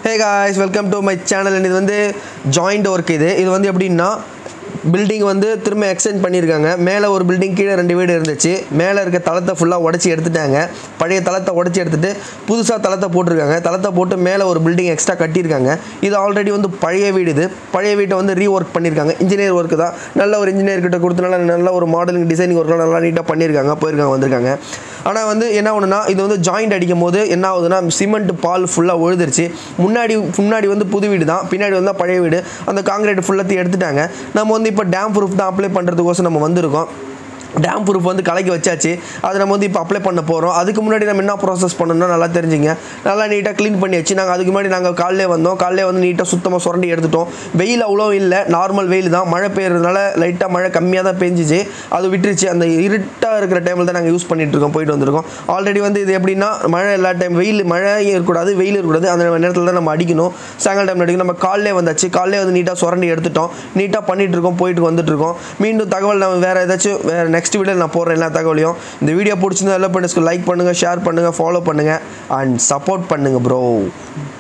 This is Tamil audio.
hey guys welcome to my channel இது வந்து ஜாயிண்ட் ஒர்க் இது இது வந்து எப்படின்னா பில்டிங் வந்து திரும்ப எக்ஸ்டெண்ட் பண்ணியிருக்காங்க மேலே ஒரு பில்டிங் கீழே ரெண்டு வீடு இருந்துச்சு மேலே இருக்க தளத்தை ஃபுல்லாக உடச்சி எடுத்துட்டாங்க பழைய தளத்தை உடச்சி எடுத்துட்டு புதுசாக தளத்தை போட்டிருக்காங்க தளத்தை போட்டு மேலே ஒரு பில்டிங் எக்ஸ்ட்ரா கட்டியிருக்காங்க இது ஆல்ரெடி வந்து பழைய வீடு இது பழைய வீட்டை வந்து ரீ ஒர்க் பண்ணியிருக்காங்க இன்ஜினியர் ஒர்க்கு தான் நல்ல ஒரு இன்ஜினியர் கிட்ட கொடுத்து நல்ல நல்ல ஒரு மாடலிங் டிசைனிங் ஒர்க்லாம் நல்லா நீட்டாக பண்ணியிருக்காங்க போயிருக்காங்க வந்திருக்காங்க ஆனால் வந்து என்ன ஒன்றுனா இது வந்து ஜாயிண்ட் அடிக்கும் போது என்ன ஆகுதுன்னா சிமெண்ட் பால் ஃபுல்லாக உழுதுருச்சு முன்னாடி முன்னாடி வந்து புது வீடு தான் பின்னாடி வந்து பழைய வீடு அந்த காங்கிரீட் ஃபுல்லாத்தையும் எடுத்துட்டாங்க நம்ம வந்து இப்போ டேம் ப்ரூஃப் தான் அப்ளை பண்ணுறதுக்கோசம் நம்ம வந்திருக்கோம் டேம் ப்ரூஃப் வந்து கலக்கி வச்சாச்சு அதை நம்ம வந்து இப்போ அப்ளை பண்ண போகிறோம் அதுக்கு முன்னாடி நம்ம என்ன ப்ராசஸ் பண்ணணும்னா நல்லா தெரிஞ்சுங்க நல்லா நீட்டாக க்ளீன் பண்ணி வச்சு நாங்கள் அதுக்கு முன்னாடி நாங்கள் காலையிலே வந்தோம் காலையிலே வந்து நீட்டாக சுத்தமாக சுரண்டி எடுத்துட்டோம் வெயில் அவ்வளோ இல்லை நார்மல் வெயில் தான் மழை பெய்யறதுனால லைட்டாக மழை கம்மியாக தான் பெஞ்சிச்சு அது விட்டுருச்சு அந்த இருட்டாக இருக்கிற டைமில் தான் நாங்கள் யூஸ் பண்ணிட்டு இருக்கோம் போயிட்டு வந்திருக்கோம் ஆல்ரெடி வந்து இது எப்படின்னா மழை எல்லா டைம் வெயில் மழையும் இருக்கக்கூடாது வெயில் இருக்கக்கூடாது அந்த நேரத்தில் தான் நம்ம அடிக்கணும் சாயங்கால டைமில் அடிக்கணும் நம்ம காலையிலே வந்தாச்சு காலையிலே வந்து நீட்டாக சுரண்டி எடுத்துட்டோம் நீட்டாக பண்ணிட்டு இருக்கோம் போயிட்டு வந்துட்டு இருக்கோம் மீண்டும் தகவல் நம்ம வேறு ஏதாச்சும் வேறு நெக்ஸ்ட் வீடியோ நான் போடுறேன் எல்லா தகவலையும் இந்த வீடியோ பிடிச்சிருந்தா எல்லா பண்ணுங்க லைக் பண்ணுங்கள் ஷேர் பண்ணுங்கள் ஃபாலோ பண்ணுங்கள் அண்ட் சப்போர்ட் பண்ணுங்கள் ப்ரோ